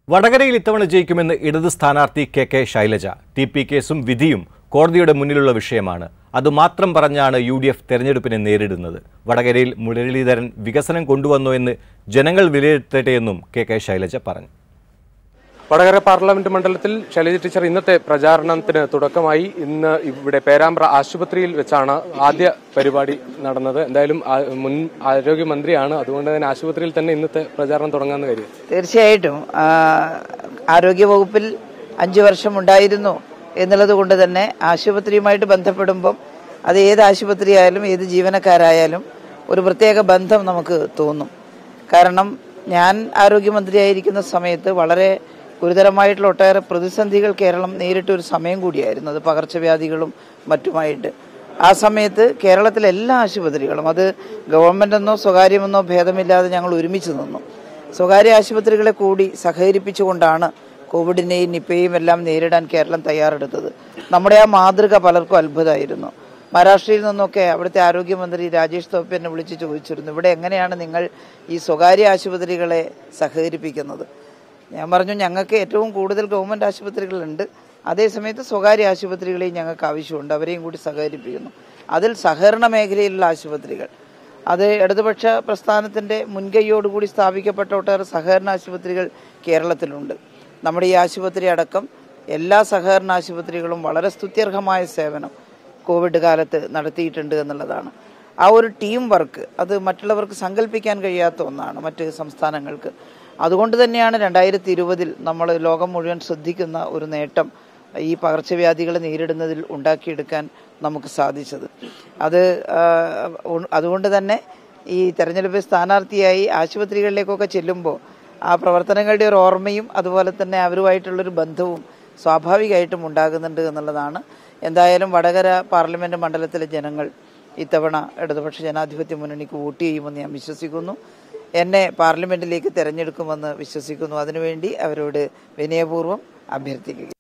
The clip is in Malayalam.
വടകരയിൽ ഇത്തവണ ജയിക്കുമെന്ന് ഇടത് സ്ഥാനാർത്ഥി K K Shailaja T P കേസും വിധിയും കോടതിയുടെ മുന്നിലുള്ള വിഷയമാണ് അതുമാത്രം പറഞ്ഞാണ് യു ഡി എഫ് തെരഞ്ഞെടുപ്പിനെ നേരിടുന്നത് വടകരയിൽ മുരളീധരൻ വികസനം കൊണ്ടുവന്നോ എന്ന് ജനങ്ങൾ വിലയിരുത്തട്ടെയെന്നും കെ കെ ശൈലജ പറഞ്ഞു വടകര പാർലമെന്റ് മണ്ഡലത്തിൽ ശൈലജ ടീച്ചർ ഇന്നത്തെ പ്രചാരണത്തിന് തുടക്കമായി ഇന്ന് ഇവിടെ പേരാമ്പ്ര ആശുപത്രിയിൽ വെച്ചാണ് ആദ്യ പരിപാടി നടന്നത് എന്തായാലും ആ- മുൻ ആരോഗ്യമന്ത്രിയാണ് അതുകൊണ്ട് തന്നെ ആശുപത്രിയിൽ തന്നെ ഇന്നത്തെ പ്രചാരണം തുടങ്ങാന്ന് കാര്യം തീർച്ചയായിട്ടും ആ, ആരോഗ്യവകുപ്പിൽ അഞ്ചു വർഷം ഉണ്ടായിരുന്നു എന്നുള്ളത് കൊണ്ട് തന്നെ ആശുപത്രിയുമായിട്ട് ബന്ധപ്പെടുമ്പം അത് ഏത് ആശുപത്രി ആയാലും ഏത് ജീവനക്കാരായാലും ഒരു പ്രത്യേക ബന്ധം നമുക്ക് തോന്നും കാരണം ഞാൻ ആരോഗ്യമന്ത്രിയായിരിക്കുന്ന സമയത്ത് വളരെ ഗുരുതരമായിട്ടുള്ള ഒട്ടേറെ പ്രതിസന്ധികൾ കേരളം നേരിട്ട ഒരു സമയം കൂടിയായിരുന്നു അത് പകർച്ചവ്യാധികളും മറ്റുമായിട്ട് ആ സമയത്ത് കേരളത്തിലെ എല്ലാ ആശുപത്രികളും അത് ഗവൺമെന്റ് എന്നോ സ്വകാര്യമെന്നോ ഭേദമില്ലാതെ ഞങ്ങൾ ഒരുമിച്ച് നിന്നു സ്വകാര്യ ആശുപത്രികളെ കൂടി സഹകരിപ്പിച്ചുകൊണ്ടാണ് കോവിഡിനെയും നിപ്പയും എല്ലാം നേരിടാൻ കേരളം തയ്യാറെടുത്തത് നമ്മുടെ ആ മാതൃക പലർക്കും അത്ഭുതമായിരുന്നു മഹാരാഷ്ട്രയിൽ നിന്നൊക്കെ അവിടുത്തെ ആരോഗ്യമന്ത്രി രാജേഷ് തോപ്പെ എന്നെ വിളിച്ച് ചോദിച്ചിരുന്നു ഇവിടെ എങ്ങനെയാണ് നിങ്ങൾ ഈ സ്വകാര്യ ആശുപത്രികളെ സഹകരിപ്പിക്കുന്നത് ഞാൻ പറഞ്ഞു ഞങ്ങൾക്ക് ഏറ്റവും കൂടുതൽ ഗവൺമെന്റ് ആശുപത്രികളുണ്ട് അതേസമയത്ത് സ്വകാര്യ ആശുപത്രികളെയും ഞങ്ങൾക്ക് ആവശ്യമുണ്ട് അവരെയും കൂടി സഹകരിപ്പിക്കുന്നു അതിൽ സഹകരണ മേഖലയിലുള്ള ആശുപത്രികൾ അത് ഇടതുപക്ഷ പ്രസ്ഥാനത്തിന്റെ മുൻകൈയോടുകൂടി സ്ഥാപിക്കപ്പെട്ട ഒട്ടേറെ സഹകരണ ആശുപത്രികൾ കേരളത്തിലുണ്ട് നമ്മുടെ ഈ ആശുപത്രി അടക്കം എല്ലാ സഹകരണ ആശുപത്രികളും വളരെ സ്തുത്യർഹമായ സേവനം കോവിഡ് കാലത്ത് നടത്തിയിട്ടുണ്ട് എന്നുള്ളതാണ് ആ ഒരു ടീം വർക്ക് അത് മറ്റുള്ളവർക്ക് സങ്കല്പിക്കാൻ കഴിയാത്ത ഒന്നാണ് മറ്റ് സംസ്ഥാനങ്ങൾക്ക് അതുകൊണ്ട് തന്നെയാണ് രണ്ടായിരത്തി ഇരുപതിൽ നമ്മൾ ലോകം മുഴുവൻ ശ്രദ്ധിക്കുന്ന ഒരു നേട്ടം ഈ പകർച്ചവ്യാധികളെ നേരിടുന്നതിൽ ഉണ്ടാക്കിയെടുക്കാൻ നമുക്ക് സാധിച്ചത് അത് ആ, ഉ- അതുകൊണ്ട് തന്നെ ഈ തെരഞ്ഞെടുപ്പ് സ്ഥാനാർത്ഥിയായി ആശുപത്രികളിലേക്കൊക്കെ ചെല്ലുമ്പോൾ ആ പ്രവർത്തനങ്ങളുടെ ഒരു ഓർമ്മയും അതുപോലെ തന്നെ അവരുമായിട്ടുള്ളൊരു ബന്ധവും സ്വാഭാവികമായിട്ടും ഉണ്ടാകുന്നുണ്ട് എന്നുള്ളതാണ് എന്തായാലും വടകര പാർലമെന്റ് മണ്ഡലത്തിലെ ജനങ്ങൾ ഇത്തവണ ഇടതുപക്ഷ ജനാധിപത്യ മുന്നണിക്ക് വോട്ട് ചെയ്യുമെന്ന് ഞാൻ വിശ്വസിക്കുന്നു എന്നെ പാർലമെന്റിലേക്ക് തെരഞ്ഞെടുക്കുമെന്ന് വിശ്വസിക്കുന്നു അതിനുവേണ്ടി അവരോട് വിനയപൂർവ്വം അഭ്യർത്ഥിക്കുക